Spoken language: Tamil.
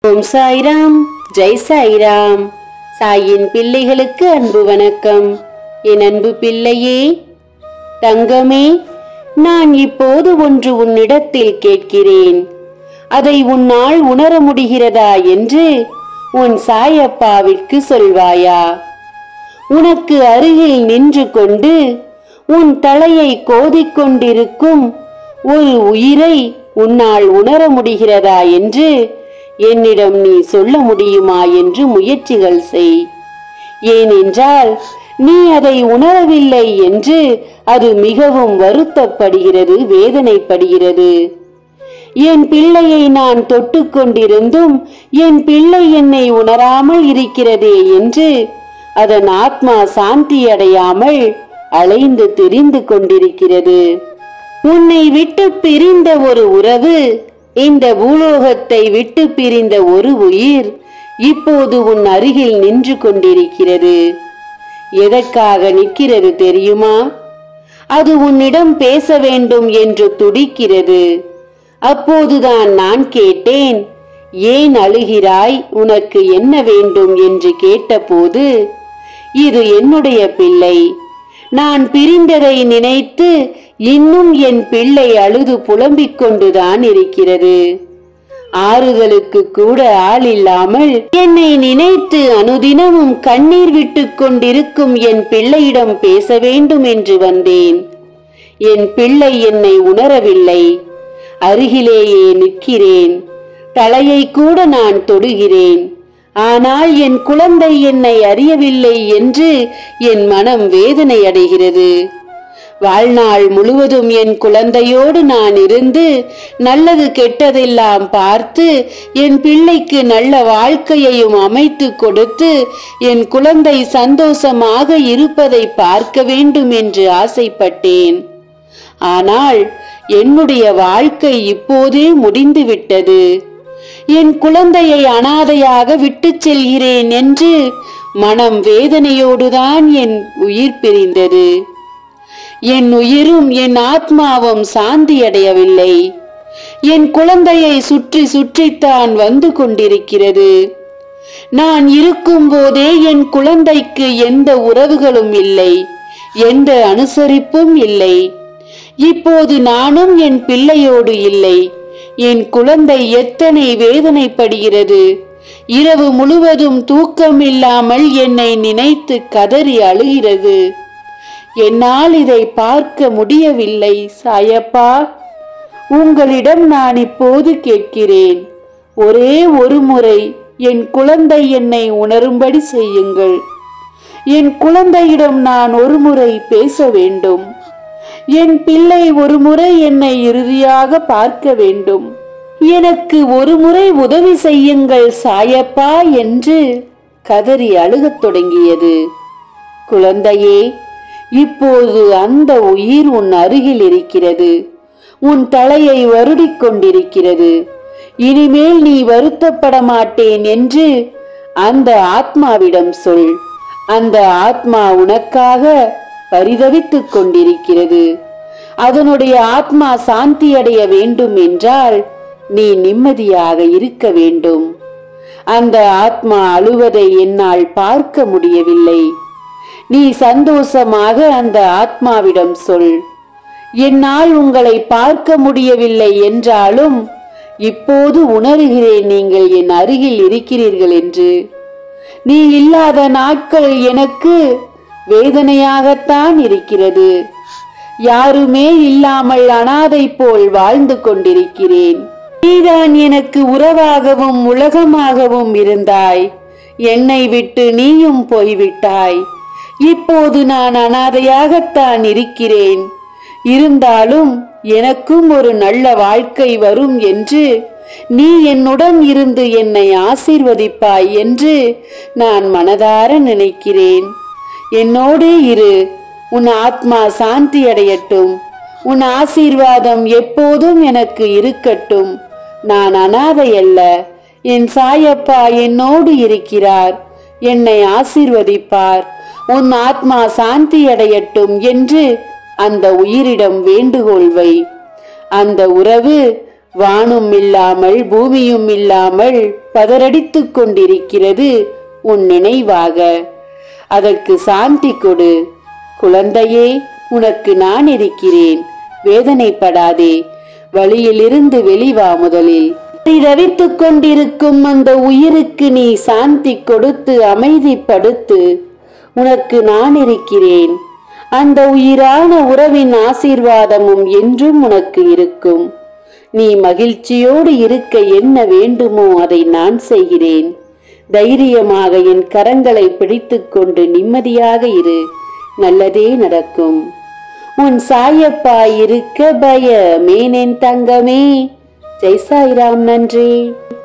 ஓம் சாய்ராம் ஜெய் சாய்ராம் சாயின் பிள்ளைகளுக்கு அன்பு வணக்கம் என் அன்பு பிள்ளையே தங்கமே நான் இப்போது ஒன்று உன்னிடத்தில் கேட்கிறேன் அதை உன்னால் உணர முடிகிறதா என்று உன் சாயப்பாவிற்கு சொல்வாயா உனக்கு அருகில் நின்று கொண்டு உன் தலையை கோதிக்கொண்டிருக்கும் ஒரு உயிரை உன்னால் உணர முடிகிறதா என்று என்னிடம் நீ சொல்ல முடியுமா என்று முயற்சிகள் செய் ஏனென்றால் நீ அதை உணரவில்லை என்று அது மிகவும் வருத்தப்படுகிறது வேதனைப்படுகிறது என் பிள்ளையை நான் தொட்டுக் கொண்டிருந்தும் என் பிள்ளை என்னை உணராமல் இருக்கிறதே என்று அதன் ஆத்மா சாந்தி அடையாமல் அலைந்து திரிந்து கொண்டிருக்கிறது உன்னை விட்டு பிரிந்த ஒரு உறவு இந்த பூலோகத்தை விட்டு பிரிந்த ஒரு உயிர் இப்போது உன் அருகில் நின்று கொண்டிருக்கிறது எதற்காக நிற்கிறது தெரியுமா அது உன்னிடம் பேச வேண்டும் என்று துடிக்கிறது அப்போதுதான் நான் கேட்டேன் ஏன் அழுகிறாய் உனக்கு என்ன வேண்டும் என்று கேட்டபோது இது என்னுடைய பிள்ளை நான் பிரிந்ததை நினைத்து இன்னும் என் பிள்ளை அழுது புலம்பிக் கொண்டுதான் இருக்கிறது ஆறுதலுக்கு கூட ஆள் இல்லாமல் என்னை நினைத்து அனுதினமும் கண்ணீர் விட்டுக் கொண்டிருக்கும் என் பிள்ளையிடம் பேச வேண்டும் என்று வந்தேன் என் பிள்ளை என்னை உணரவில்லை அருகிலேயே நிற்கிறேன் தலையை கூட நான் தொடுகிறேன் ஆனால் என் குழந்தை என்னை அறியவில்லை என்று என் மனம் வேதனை அடைகிறது வாழ்நாள் முழுவதும் என் குழந்தையோடு நான் இருந்து நல்லது கெட்டதெல்லாம் பார்த்து என் பிள்ளைக்கு நல்ல வாழ்க்கையையும் அமைத்து கொடுத்து என் குழந்தை சந்தோஷமாக இருப்பதை பார்க்க வேண்டும் என்று ஆசைப்பட்டேன் ஆனால் என்னுடைய வாழ்க்கை இப்போதே முடிந்துவிட்டது என் குழந்தையை அனாதையாக விட்டுச் செல்கிறேன் என்று மனம் வேதனையோடுதான் என் உயிர் பிரிந்தது என் உயிரும் என் ஆத்மாவும் சாந்தியடையவில்லை என் குழந்தையை சுற்றி சுற்றித்தான் வந்து கொண்டிருக்கிறது நான் இருக்கும் போதே என் குழந்தைக்கு எந்த உறவுகளும் இல்லை எந்த அனுசரிப்பும் இல்லை இப்போது நானும் என் பிள்ளையோடு இல்லை என் குழந்தை எத்தனை வேதனைப்படுகிறது இரவு முழுவதும் தூக்கம் இல்லாமல் என்னை நினைத்து கதறி அழுகிறது என்னால் இதை பார்க்க முடியவில்லை சாயப்பா உங்களிடம் நான் இப்போது கேட்கிறேன் ஒரே ஒரு முறை என் குழந்தை என்னை உணரும்படி செய்யுங்கள் என் குழந்தையிடம் நான் ஒரு முறை பேச வேண்டும் என் பிள்ளை ஒரு முறை என்னை இறுதியாக பார்க்க வேண்டும் எனக்கு ஒரு முறை உதவி செய்யுங்கள் சாயப்பா என்று கதறி அழுகத் தொடங்கியது குழந்தையே இப்போது அந்த உயிர் உன் அருகில் இருக்கிறது உன் தலையை வருடிக் கொண்டிருக்கிறது இனிமேல் நீ வருத்தப்பட மாட்டேன் என்று அந்த ஆத்மாவிடம் சொல் அந்த ஆத்மா உனக்காக பரிதவித்துக் கொண்டிருக்கிறது அதனுடைய ஆத்மா சாந்தி அடைய வேண்டும் என்றால் நீ நிம்மதியாக இருக்க வேண்டும் அந்த ஆத்மா அழுவதை என்னால் பார்க்க முடியவில்லை நீ சந்தோஷமாக அந்த ஆத்மாவிடம் சொல் என்னால் உங்களை பார்க்க முடியவில்லை என்றாலும் இப்போது உணர்கிறேன் நீங்கள் என் அருகில் இருக்கிறீர்கள் என்று நீ இல்லாத நாட்கள் எனக்கு வேதனையாகத்தான் இருக்கிறது யாருமே இல்லாமல் அனாதை போல் வாழ்ந்து கொண்டிருக்கிறேன் நீதான் எனக்கு உறவாகவும் உலகமாகவும் இருந்தாய் என்னை விட்டு நீயும் போய்விட்டாய் இப்போது நான் அனாதையாகத்தான் இருக்கிறேன் இருந்தாலும் எனக்கும் ஒரு நல்ல வாழ்க்கை வரும் என்று நீ என்னுடன் இருந்து என்னை ஆசீர்வதிப்பாய் என்று நான் மனதார நினைக்கிறேன் என்னோடே இரு உன் ஆத்மா சாந்தி அடையட்டும் உன் ஆசீர்வாதம் எப்போதும் எனக்கு இருக்கட்டும் நான் அனாதை அல்ல என் சாயப்பா என்னோடு இருக்கிறார் என்னை ஆசீர்வதிப்பார் உன் ஆத்மா சாந்தி அடையட்டும் என்று அந்த உயிரிடம் வேண்டுகோள் வை அந்த உறவு வானும் இல்லாமல் பூமியும் இல்லாமல் பதறடித்துக் கொண்டிருக்கிறது உன் நினைவாக அதற்கு சாந்தி கொடு குழந்தையே உனக்கு நான் இருக்கிறேன் வேதனைப்படாதே வழியிலிருந்து வெளிவா முதலில் ரவித்துக் கொண்டிருக்கும் அந்த உயிருக்கு நீ சாந்தி கொடுத்து அமைதிப்படுத்து உனக்கு நான் இருக்கிறேன் அந்த உயிரான உறவின் ஆசீர்வாதமும் என்றும் உனக்கு இருக்கும் நீ மகிழ்ச்சியோடு இருக்க என்ன வேண்டுமோ அதை நான் செய்கிறேன் தைரியமாக என் கரங்களை பிடித்துக்கொண்டு நிம்மதியாக இரு நல்லதே நடக்கும் உன் சாயப்பா இருக்க பயமேனென் தங்கமே ஜெய் சாய்ராம் நன்றி